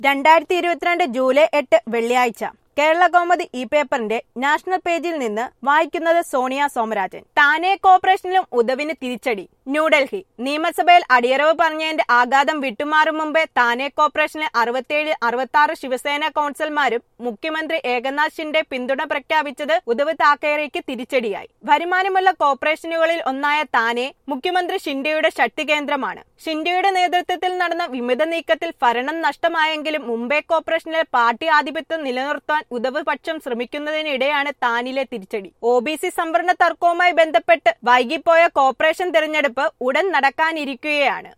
രണ്ടായിരത്തി ഇരുപത്തിരണ്ട് ജൂലൈ എട്ട് വെള്ളിയാഴ്ച കേരള കൗമുദി ഈ പേപ്പറിന്റെ നാഷണൽ പേജിൽ നിന്ന് വായിക്കുന്നത് സോണിയ സോമരാജൻ താനെ കോർപ്പറേഷനിലും ഉദവിന് തിരിച്ചടി ന്യൂഡൽഹി നിയമസഭയിൽ അടിയറവ് പറഞ്ഞതിന്റെ ആഘാതം വിട്ടുമാറും മുമ്പേ താനെ കോർപ്പറേഷനിലെ അറുപത്തിയേഴ് അറുപത്തി ആറ് ശിവസേന കൌൺസിലർമാരും മുഖ്യമന്ത്രി ഏകനാഥ് ഷിൻഡെ പിന്തുണ പ്രഖ്യാപിച്ചത് ഉദവ് താക്കറെയ്ക്ക് തിരിച്ചടിയായി വരുമാനമുള്ള കോർപ്പറേഷനുകളിൽ ഒന്നായ താനെ മുഖ്യമന്ത്രി ഷിൻഡെയുടെ ശക്തി കേന്ദ്രമാണ് ഷിൻഡെയുടെ നേതൃത്വത്തിൽ നടന്ന വിമത നീക്കത്തിൽ ഭരണം നഷ്ടമായെങ്കിലും മുംബൈ കോർപ്പറേഷനിലെ പാർട്ടി ആധിപത്യം നിലനിർത്താൻ ഉദവ് പക്ഷം ശ്രമിക്കുന്നതിനിടെയാണ് താനിലെ തിരിച്ചടി ഒ ബി സി സംവരണ തർക്കവുമായി ബന്ധപ്പെട്ട് വൈകിപ്പോയ കോർപ്പറേഷൻ തെരഞ്ഞെടുപ്പ് ഉടൻ നടക്കാനിരിക്കുകയാണ്